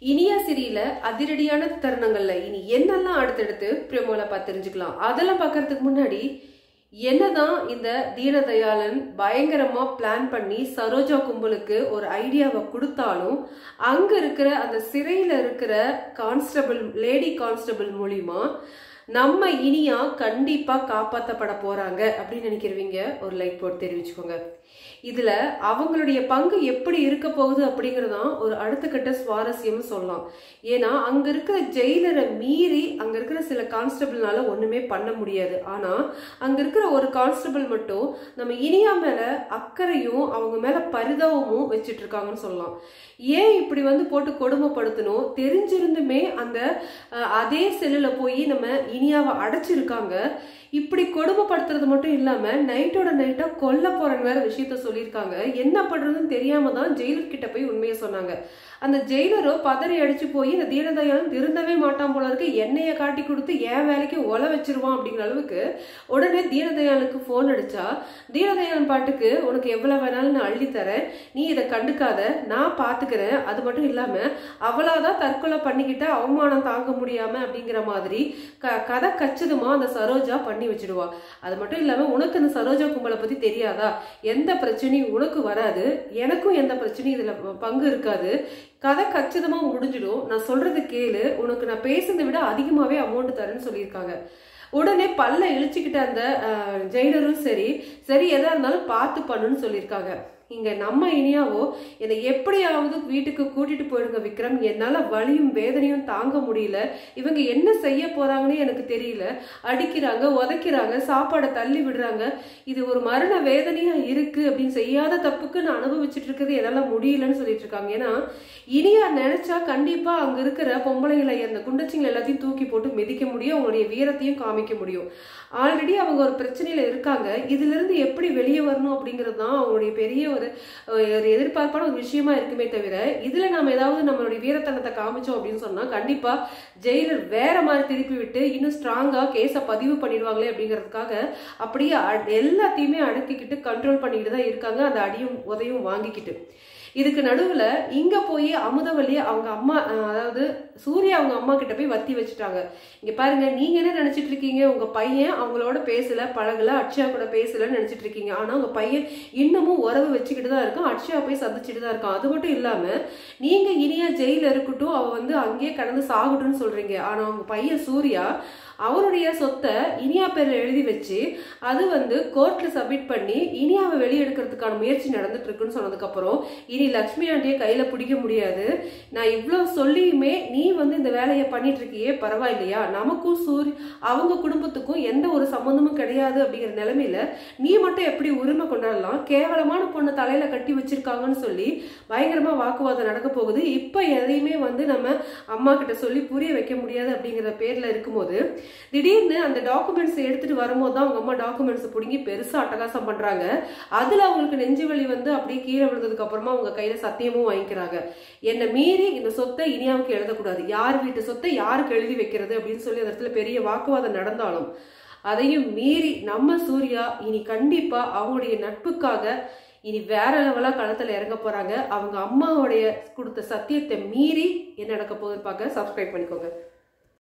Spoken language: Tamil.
இனியா சிரியில அதிரடியான தருணங்கள்ல இனி என்னெல்லாம் அடுத்தடுத்து பிரமோல பார்த்து தெரிஞ்சுக்கலாம் அதெல்லாம் பார்க்கறதுக்கு முன்னாடி என்னதான் இந்த தீனதயாளன் பயங்கரமா பிளான் பண்ணி சரோஜா கும்பலுக்கு ஒரு ஐடியாவை கொடுத்தாலும் அங்க இருக்கிற அந்த சிறையில இருக்கிற கான்ஸ்டபிள் லேடி கான்ஸ்டபிள் மூலியமா நம்ம இனியா கண்டிப்பா காப்பாத்தப்பட போறாங்க அப்படின்னு நினைக்கிறவங்க ஒரு லைக் போட்டு தெரிவிச்சுக்கோங்க இதுல அவங்களுடைய பங்கு எப்படி இருக்க போகுது அப்படிங்கறதான் ஒரு அடுத்த கட்ட சுவாரஸ்யம் சொல்லலாம் ஏன்னா அங்க இருக்கிற ஜெயிலரை மீறி அங்க இருக்கிற சில கான்ஸ்டபிள்னால ஒண்ணுமே பண்ண முடியாது ஆனா அங்க இருக்கிற ஒரு கான்ஸ்டபிள் மட்டும் நம்ம இனியா மேல அக்கறையும் அவங்க மேல பரிதாபமும் வச்சுட்டு இருக்காங்கன்னு சொல்லலாம் ஏன் இப்படி வந்து போட்டு கொடுமைப்படுத்தணும் தெரிஞ்சிருந்துமே அந்த அஹ், அதே செல்லுல போய் நம்ம இனியாவை அடைச்சிருக்காங்க இப்படி கொடுமைப்படுத்துறது மட்டும் இல்லாம நைட்டோட நைட்டா கொல்ல போறேன்னு வேற விஷயத்த சொல்லியிருக்காங்க என்ன பண்றதுன்னு தெரியாம தான் ஜெயிலர் கிட்ட போய் உண்மையை சொன்னாங்க அந்த ஜெயிலரோ பதறி அடிச்சு போய் இந்த தீனதயாளன் திருந்தவே மாட்டான் போல இருக்கு எண்ணெயை காட்டி கொடுத்து என் வேலைக்கு ஒல வச்சிருவான் அப்படிங்கிற அளவுக்கு உடனே தீனதயாளுக்கு ஃபோன் அடிச்சா தீனதயாளன் பாட்டுக்கு உனக்கு எவ்வளவு வேணாலும் நான் அள்ளி தரேன் நீ இதை கண்டுக்காத நான் பாத்துக்கிறேன் அது மட்டும் இல்லாம அவளாதான் தற்கொலை பண்ணிக்கிட்ட அவமானம் தாங்க முடியாம அப்படிங்கிற மாதிரி க கதை கச்சிதமா அந்த சரோஜா பண்ணி வச்சிடுவா அது மட்டும் இல்லாம உனக்கு அந்த சரோஜா கும்பலை பத்தி தெரியாதா எந்த பிரச்சனையும் உனக்கு வராது எனக்கும் எந்த பிரச்சனையும் இதுல பங்கு இருக்காது கதை கச்சிதமா முடிஞ்சிடும் நான் சொல்றது கேளு உனக்கு நான் பேசுனதை விட அதிகமாவே அமௌண்ட் தரேன்னு சொல்லியிருக்காங்க உடனே பல்ல இழிச்சுக்கிட்ட அந்த அஹ், ஜெயிலரும் சரி சரி எதா இருந்தாலும் பார்த்து பண்ணுன்னு சொல்லியிருக்காங்க இங்க நம்ம இனியாவோ என்னை எப்படியாவது வீட்டுக்கு கூட்டிட்டு போயிடுங்க விக்ரம் என்னால வலியும் வேதனையும் தாங்க முடியல இவங்க என்ன செய்ய போறாங்கன்னு எனக்கு தெரியல அடிக்கிறாங்க உதைக்கிறாங்க சாப்பாடை தள்ளி விடுறாங்க இது ஒரு மரண வேதனையா இருக்கு அப்படின்னு செய்யாத தப்புக்கு நான் அனுபவிச்சுட்டு இருக்கிறது என்னால முடியலன்னு சொல்லிட்டு இருக்காங்க ஏன்னா இனியா நினைச்சா கண்டிப்பா அங்க இருக்கிற பொம்பளைங்களை அந்த குண்டச்சிங்களை எல்லாத்தையும் தூக்கி போட்டு மிதிக்க முடியும் அவங்களுடைய வீரத்தையும் காமிக்க முடியும் ஆல்ரெடி அவங்க ஒரு பிரச்சனையில இருக்காங்க இதுல இருந்து எப்படி வெளியே வரணும் அப்படிங்கிறது தான் அவங்களுடைய பெரிய ஒரு ஒரு எதிர்பார்ப்பான ஒரு விஷயமா இருக்குமே தவிர இதுல நம்ம ஏதாவது நம்மளுடைய வீரத்தனத்தை காமிச்சோம் அப்படின்னு சொன்னா கண்டிப்பா ஜெயிலர் வேற மாதிரி திருப்பி விட்டு இன்னும் ஸ்ட்ராங்கா கேஸை பதிவு பண்ணிடுவாங்களே அப்படிங்கிறதுக்காக அப்படியே அ- எல்லாத்தையுமே அடக்கிக்கிட்டு கண்ட்ரோல் பண்ணிக்கிட்டு தான் இருக்காங்க அந்த அடியும் உதையும் வாங்கிக்கிட்டு இதுக்கு நடுவுல இங்க போய் அமுதவல்லி அவங்க அம்மா அஹ், அதாவது சூர்யா அவங்க அம்மா கிட்ட போய் வத்தி வச்சுட்டாங்க இங்க பாருங்க நீங்க என்ன நினைச்சிட்டு இருக்கீங்க உங்க பையன் அவங்களோட பேசல பழகல அக்ஷயா கூட பேசலன்னு நினைச்சிட்டு இருக்கீங்க ஆனா உங்க பையன் இன்னமும் உறவு வச்சுக்கிட்டு தான் இருக்கான் அக்ஷயா போய் சந்திச்சுட்டு தான் இருக்கான் அது மட்டும் இல்லாம நீங்க இனியா ஜெயில இருக்கட்டும் அவ வந்து அங்கேயே கடந்து சாகட்டும்னு சொல்றீங்க ஆனா உங்க பையன் சூர்யா அவருடைய சொத்தை இனியா பேர்ல எழுதி வச்சு அது வந்து கோர்ட்ல சப்மிட் பண்ணி இனியாவை வெளியெடுக்கிறதுக்கான முயற்சி நடந்துட்டு இருக்குன்னு சொன்னதுக்கு அப்புறம் இனி லக்ஷ்மி ஆண்டியை கையில பிடிக்க முடியாது நான் இவ்வளவு சொல்லியுமே நீ வந்து இந்த வேலையை பண்ணிட்டு இருக்கியே பரவாயில்லையா நமக்கும் சூரிய அவங்க குடும்பத்துக்கும் எந்த ஒரு சம்மந்தமும் கிடையாது அப்படிங்கிற நிலைமையில நீ மட்டும் எப்படி உரிமை கொண்டாடலாம் கேவலமான பொண்ணை தலையில கட்டி வச்சிருக்காங்கன்னு சொல்லி பயங்கரமா வாக்குவாதம் நடக்க போகுது இப்ப எதையுமே வந்து நம்ம அம்மா கிட்ட சொல்லி புரிய வைக்க முடியாது அப்படிங்கிற பேர்ல இருக்கும்போது திடீர்னு அந்த டாக்குமெண்ட்ஸ் எடுத்துட்டு வரும்போது தான் அவங்க அம்மா டாக்குமெண்ட்ஸ் பிடுங்கி பெருசா அட்டகாசம் பண்றாங்க அதுல அவங்களுக்கு நெஞ்சு வலி வந்து அப்படியே கீழே விழுந்ததுக்கு அப்புறமா அவங்க கையில சத்தியமும் வாங்கிக்கிறாங்க என்னை மீறி இந்த சொத்தை இனியாவுக்கு எழுதக்கூடாது யார் வீட்டு சொத்தை யாருக்கு எழுதி வைக்கிறது அப்படின்னு சொல்லி அந்த இடத்துல பெரிய வாக்குவாதம் நடந்தாலும் அதையும் மீறி நம்ம சூர்யா இனி கண்டிப்பா அவங்களுடைய நட்புக்காக இனி வேற லெவலா களத்துல இறங்க போறாங்க அவங்க அம்மாவுடைய கொடுத்த சத்தியத்தை மீறி என்ன நடக்க போகுதுன்னு பார்க்க சப்ஸ்கிரைப் பண்ணிக்கோங்க